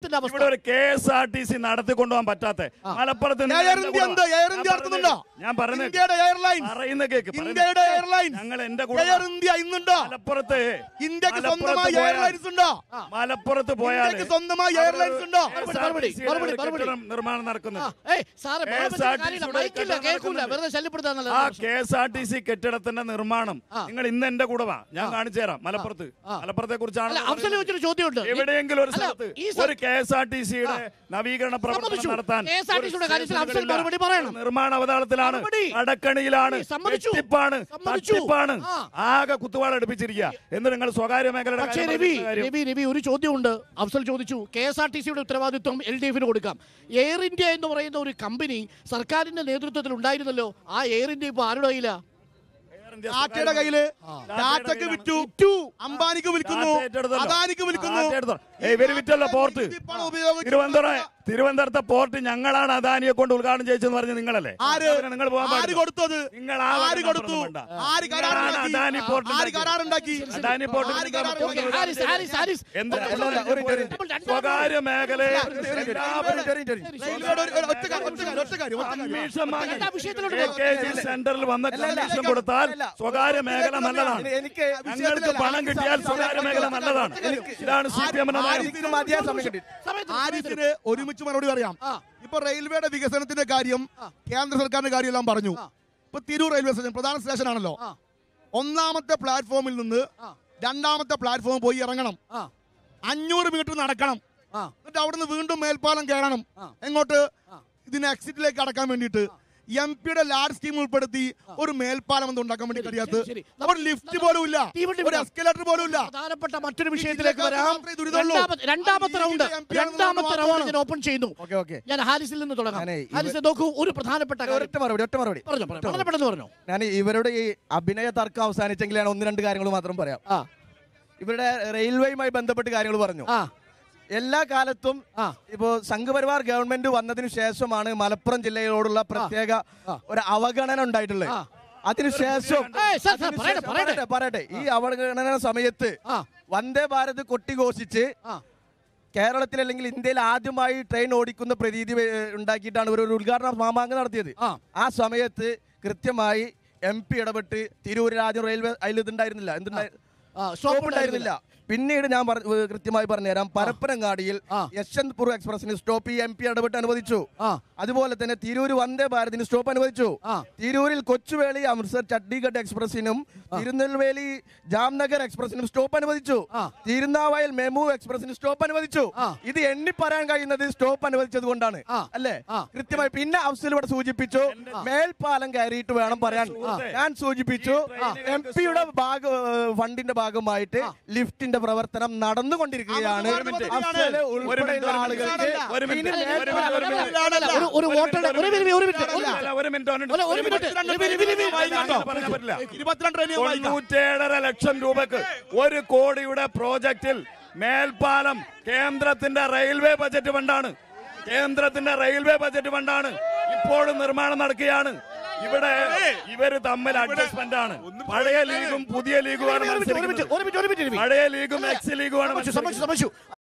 മലപ്പുറത്തിന്റെ അവസ്ഥ ഇവിടെ ഒരു K S R T C നടത്തിക്കൊണ്ടുപോകാൻ പറ്റാത്ത മലപ്പുറത്ത് നിങ്ങൾ എയർ എന്റെ ഇന്ത്യ കൂടെ എന്ത് വാ. എയർ ഞാൻ ഇന്ത്യ നടത്തുന്നുണ്ടോ പറയുന്നത് ഞാൻ പറയുന്നത് ഇന്ത്യയുടെ എയർലൈൻസ് പറയുന്ന കേക്ക് ഇന്ത്യയുടെ എയർലൈൻസ് ഞങ്ങൾ എന്റെ കൂടെ എയർ വാ. ഇന്ത്യ ഇന്നുണ്ടോ മലപ്പുറത്ത് ഇന്ത്യക്ക് മലപ്പുറത്ത് സ്വന്തമായി പോയാൽ- എയർലൈൻസ് ഉണ്ടോ മലപ്പുറത്ത് പോയാൽ ഇന്ത്യക്ക് സ്വന്തമായി എയർലൈൻസ് ഉണ്ടോ മറുപടി, മറുപടി, മറുപടി. നിർമ്മാണം ആ, നടക്കുന്നത് ഏയ് സാറേ KSRTC ബഹളം വെച്ചിട്ട് കാര്യമില്ല. യുടെ മൈക്കില്ല കെട്ടിടം കേൾക്കൂല നടക്കുന്നുണ്ട്. വെറുതെ ശല്യപ്പെടുത്താന്നല്ല ആ K S R T C കെട്ടിടത്തിന്റെ നിർമ്മാണം നിങ്ങൾ ഇന്ന് എന്റെ കൂടെ വാ ഞാൻ കാണിച്ചു തരാം മലപ്പുറത്ത് മലപ്പുറത്തെ അല്ല കുറിച്ചാണ് അഫ്സൽ ചോദിച്ചൊരു ചോദ്യമുണ്ട് എവിടെയെങ്കിലും ഒരു അല്ല, സ്ഥലത്ത് ഈ സ- ഒരു കെ എസ് ആർ ടി സിയുടെ നവീകരണ പ്രവർത്തനം സമ്മതിച്ചു. നടത്താൻ KSRTC യുടെ ഒരു കാര്യത്തിൽ അഫ്സൽ സ്റ്റേഷനുകളില്ല. മറുപടി പറയണം. നിർമ്മാണ അവതാളത്തിലാണ് മറുപടി. അടക്കണിയിലാണ് ഈ സമ്മതിച്ചു. വെട്ടിപ്പാണ് സമ്മതിച്ചു. തട്ടിപ്പാണ് ആ. ആകെ കുത്തുവാള എടുപ്പിച്ചിരിക്കുക എന്ന് നിങ്ങൾ സ്വകാര്യ മേഖലയുടെ പക്ഷേ കാര്യം രവി പറഞ്ഞ കാര്യം. രവി രവി ഒരു ചോദ്യമുണ്ട് അഫ്സൽ ചോദിച്ചു കെ എസ് ആർ ടി സിയുടെ ഉത്തരവാദിത്വം എൽ ഡി എഫിന് കൊടുക്കാം എയർ ഇന്ത്യ എന്ന് പറയുന്ന ഒരു കമ്പനി സർക്കാരിന്റെ നേതൃത്വത്തിൽ ഉണ്ടായിരുന്നല്ലോ ആ എയർ ഇന്ത്യ ഇപ്പൊ ആരുടെ കയ്യിലാ എയർ ഇന്ത്യ ടാറ്റയുടെ കയ്യില് ടാറ്റക്ക് വിറ്റു വിറ്റു അംബാനിക്ക് വിൽക്കുന്നു ടാറ്റ ഏറ്റെടുത്തല്ലോ. അദാനിക്ക് വിൽക്കുന്നു ടാറ്റ എടുത്തോ. ഏയ് ഇവര് വിറ്റല്ലോ പോർട്ട് പണം ഉപയോഗിച്ച് തിരുവനന്തപുരം തിരുവനന്തപുരത്തെ പോർട്ട് ഞങ്ങളാണ് അദാനിയെ കൊണ്ട് ഉദ്ഘാടനം ചെയ്യിച്ചെന്ന് പറഞ്ഞ് നിങ്ങളല്ലേ ആര് അവരെ നിങ്ങൾ പോകാൻ ആര് പാടില്ല. കൊടുത്തത് നിങ്ങൾ ആ ആര് വക കൊടുത്തു നമ്പറൊന്നും വേണ്ട. ആര് നിങ്ങളാണ് കരാറുണ്ടാക്കി അദാനി പോർട്ട് ആര് ഉണ്ടാക്കിയത്. കരാറുണ്ടാക്കി അദാനി പോർട്ട് ആര് വിൽക്കാൻ കരാറുണ്ടാക്കി? പറ്റുമോ? ഓക്കേ, ഹാരിസ്, ഹാരിസ്, ഹാരിസ്. എന്ത് അല്ല, അല്ല, അല്ല, ഒരു ഒരു കാര്യം. നമ്മൾ രണ്ടാമത് സ്വകാര്യ മേഖലയെ എല്ലാവരും റെയിൽവേയുടെ ഒരു- ഒരു ഒറ്റ കാര്യം, ഒറ്റ കാര്യം, ഒറ്റ കാര്യം, ഒറ്റ കാര്യം. കമ്മീഷൻ വാങ്ങി രണ്ടാം വിഷയത്തിലോട്ട് എ കെ ജി സെന്ററിൽ വന്ന് കമ്മീഷൻ കൊടുത്താൽ സ്വകാര്യ മേഖല നല്ലതാണ് എനിക്ക് ഞങ്ങൾക്ക് പണം കിട്ടിയാൽ സ്വകാര്യ മേഖല നല്ലതാണ് ഇതാണ് സി പി എമ്മിന്റെ നയം ആരിഫിന് മതിയായ സമയം കിട്ടി സമയത്ത് ആരിഫിന് ഒരുമിച്ച് മറുപടി പറയാം ആ. ഇപ്പൊ റെയിൽവേയുടെ വികസനത്തിന്റെ കാര്യം കേന്ദ്ര സർക്കാരിന്റെ കാര്യം എല്ലാം പറഞ്ഞു ഇപ്പൊ തിരൂർ റെയിൽവേ സ്റ്റേഷൻ പ്രധാന സ്റ്റേഷൻ ആണല്ലോ ആ. ഒന്നാമത്തെ പ്ലാറ്റ്ഫോമിൽ നിന്ന് ആ. രണ്ടാമത്തെ പ്ലാറ്റ്ഫോം പോയി ഇറങ്ങണം ആ അഞ്ഞൂറ് മീറ്റർ നടക്കണം ആ എന്നിട്ട് അവിടുന്ന് വീണ്ടും മേൽപ്പാലം കയറണം ആ. എങ്ങോട്ട് ആ. ഇതിന് എക്സിറ്റിലേക്ക് അടക്കാൻ വേണ്ടിയിട്ട് എം പിയുടെ ലാഡ് സ്കീം ഉൾപ്പെടുത്തി ഒരു മേൽപ്പാലം ഒന്നും ഉണ്ടാക്കാൻ വേണ്ടി ശരി, കഴിയാത്ത ശരി, ശരി. ഒരു ലിഫ്റ്റ് പോലും ഇല്ല തീവണ്ടി ഒരു വിടാം. എസ്കലേറ്റർ പോലും ഇല്ല പ്രധാനപ്പെട്ട മറ്റൊരു വിഷയത്തിലേക്ക് ഇതിനകത്ത് വരാം മാത്രമേ ദുരിതമുള്ളൂ. രണ്ടാമത്തെ രണ്ടാമത്തെ അത് റൗണ്ട് ഈ MP ആണെന്ന് രണ്ടാമത്തെ മാത്രമാണ്. റൗണ്ട് ഞാൻ ഓപ്പൺ ചെയ്യുന്നു ഓക്കെ ഓക്കെ ഞാൻ ഹാരിസിൽ നിന്ന് തുടങ്ങാം ഞാനേ ഇവ- ഹാരിസ് നോക്കൂ ഒരു പ്രധാനപ്പെട്ട കാര്യം ഒറ്റ മറുപടി ഒറ്റ മറുപടി പറഞ്ഞോ പറഞ്ഞോ വളരെ പെട്ടെന്ന് പറഞ്ഞോ ഞാൻ ഇവരുടെ ഈ അഭിനയ തർക്കം അവസാനിച്ചെങ്കിൽ ഞാൻ ഒന്ന് രണ്ട് കാര്യങ്ങൾ മാത്രം പറയാം ആ ഇവരുടെ റെയിൽവേയുമായി ബന്ധപ്പെട്ട് കാര്യങ്ങൾ പറഞ്ഞു ആ എല്ലാ കാലത്തും ആ. ഇപ്പോ സംഘപരിവാർ ഗവൺമെന്റ് വന്നതിന് ശേഷമാണ് മലപ്പുറം ജില്ലയോടുള്ള പ്രത്യേക ഒരു അവഗണന ഉണ്ടായിട്ടുള്ളത് ആ. അതിനുശേഷം ഏയ് സാർ, സാർ, പറയട്ടെ, അതിനുശേഷം- പറയട്ടെ. പറയട്ടെ ഈ അവഗണന സമയത്ത് ആ. വന്ദേ ഭാരത് കൊട്ടിഘോഷിച്ച് ആ കേരളത്തിൽ അല്ലെങ്കിൽ ഇന്ത്യയിൽ ആദ്യമായി ട്രെയിൻ ഓടിക്കുന്ന പ്രതീതി ഏ, ഉണ്ടാക്കിയിട്ടാണ് ഇവർ ഒരു ഉദ്ഘാടന മാമാങ്കം നടത്തിയത് ആ. ആ സമയത്ത് കൃത്യമായി എം പി ഇടപെട്ട് തിരൂർ രാജ്യം റെയിൽവേ അതിൽ ഇതുണ്ടായിരുന്നില്ല എന്തുണ്ടായി ആ, സ്റ്റോപ്പ് സ്റ്റോപ്പ് ഉണ്ടായിരുന്നില്ല പിന്നീട് ഞാൻ പറ- ഏ, കൃത്യമായി പറഞ്ഞുതരാം പരപ്പനങ്ങാടിയിൽ ആ. യശ്വന്ത്പൂർ എക്സ്പ്രസിന് സ്റ്റോപ്പ് ഈ എം പി ഇടപെട്ട് അനുവദിച്ചു ആ. അതുപോലെ തന്നെ തിരൂര് വന്ദേ ഭാരതിന് സ്റ്റോപ്പ് അനുവദിച്ചു ആ. തിരൂരിൽ കൊച്ചുവേളി അമൃത്സർ ചണ്ഡീഗഡ് എക്സ്പ്രസിനും തിരുനെൽവേലി ജാംനഗർ എക്സ്പ്രസിനും സ്റ്റോപ്പ് അനുവദിച്ചു ആ. തിരുനാവായൽ മെമു എക്സ്പ്രസിന് സ്റ്റോപ്പ് അനുവദിച്ചു ആ. ഇത് എണ്ണി പറയാൻ കഴിയുന്നത് സ്റ്റോപ്പ് അനുവദിച്ചത് കൊണ്ടാണ് ആ. അല്ലേ ആ. കൃത്യമായി പിന്നെ അഫ്സൽ ഇവിടെ സൂചിപ്പിച്ചു മേൽപ്പാലം കയറിയിട്ട് വേണം പറയാൻ ഞാൻ സൂചിപ്പിച്ചു എം പിയുടെ ഭാഗ ഫണ്ടിന്റെ ഭാഗമായിട്ട് ലിഫ്റ്റിന്റെ പ്രവർത്തനം നടന്നുകൊണ്ടിരിക്കുകയാണ് ഒരു മിനിറ്റ്. അഫ്സല് ഒരു മിനിറ്റ്, ഉൾപ്പെടെയുള്ള ഒരു ആളുകൾക്ക് മിനിറ്റ്, ഒരു മിനിറ്റ്, ഇനി ഒരു മിനിറ്റ്, ഒരു മിനിറ്റ്. അല്ല, ഒരു ഒരു വോട്ടറുടെ ഒരു മിനിറ്റ് ഒരു മിനിറ്റ് ഒരു അല്ല, ഒരു മിനിറ്റ് ഒരു അല്ല, ഒരു മിനിറ്റ്. രവി, രവി, രവി. അങ്ങനെ പറയാൻ പറ്റില്ല ഇരുപത്തിരണ്ട് ട്രെയിനുകൾ വായിക്കാം തൊണ്ണൂറ്റേഴര ലക്ഷം രൂപക്ക് ഒരു കോടിയുടെ പ്രോജക്റ്റിൽ മേൽപ്പാലം കേന്ദ്രത്തിന്റെ റെയിൽവേ ബജറ്റ് ഫണ്ടാണ് കേന്ദ്രത്തിന്റെ റെയിൽവേ ബജറ്റ് ഫണ്ടാണ് ഇപ്പോഴും നിർമ്മാണം നടക്കുകയാണ് ഇവിടെ ഇവര് തമ്മിൽ അഡ്ജസ്റ്റ്മെന്റ് ആണ് പഴയ ലീഗും പുതിയ ലീഗുമാണ് ഒരു മിനിറ്റ്, ഒരു മിനിറ്റ്, മത്സരിക്കുന്നത് ഒരു മിനിറ്റ്, ഒരു മിനിറ്റ്, രവി. പഴയ ലീഗും എക്സ് ലീഗുമാണ് സമ്മതിച്ചു, സമ്മതിച്ചു, സമ്മതിച്ചു.